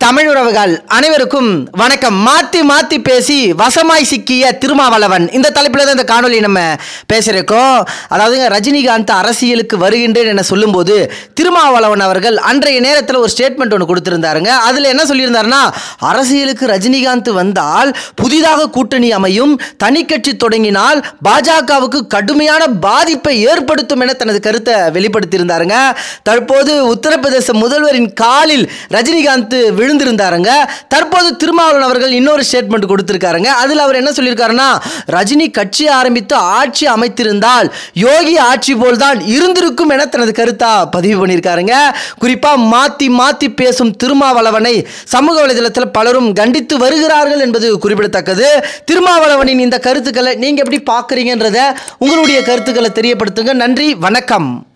தமிழ் உறவுகள் அனைவருக்கும் வணக்கம் மாத்தி மாத்தி பேசி வசமாய் சிக்கிய திருமாவளவன் இந்த தலைப்பில் தான் இந்த காணொலி நம்ம பேசியிருக்கோம் அதாவதுங்க ரஜினிகாந்த் அரசியலுக்கு வருகின்றேன் என சொல்லும்போது திருமாவளவன் அவர்கள் அன்றைய நேரத்தில் ஒரு ஸ்டேட்மெண்ட் ஒன்று கொடுத்திருந்தாருங்க அதில் என்ன சொல்லியிருந்தாருன்னா அரசியலுக்கு ரஜினிகாந்த் வந்தால் புதிதாக கூட்டணி அமையும் தனிக்கட்சி தொடங்கினால் பாஜகவுக்கு கடுமையான பாதிப்பை ஏற்படுத்தும் என தனது கருத்தை வெளிப்படுத்தியிருந்தாருங்க தற்போது உத்தரப்பிரதேச முதல்வரின் காலில் ரஜினிகாந்த் விழுந்திருந்தாருங்க தற்போது திருமாவளவன் அவர்கள் இன்னொரு ஸ்டேட்மெண்ட் கொடுத்திருக்காருங்க அதில் அவர் என்ன சொல்லியிருக்காருன்னா ரஜினி கட்சி ஆரம்பித்து ஆட்சி அமைத்திருந்தால் யோகி ஆட்சி போல் தான் இருந்திருக்கும் என தனது கருத்தா பதிவு பண்ணியிருக்காருங்க குறிப்பா மாத்தி மாத்தி பேசும் திருமாவளவனை சமூக வலைதளத்தில் பலரும் கண்டித்து வருகிறார்கள் என்பது குறிப்பிடத்தக்கது திருமாவளவனின் இந்த கருத்துக்களை நீங்க எப்படி பார்க்குறீங்கன்றத உங்களுடைய கருத்துக்களை தெரியப்படுத்துங்க நன்றி வணக்கம்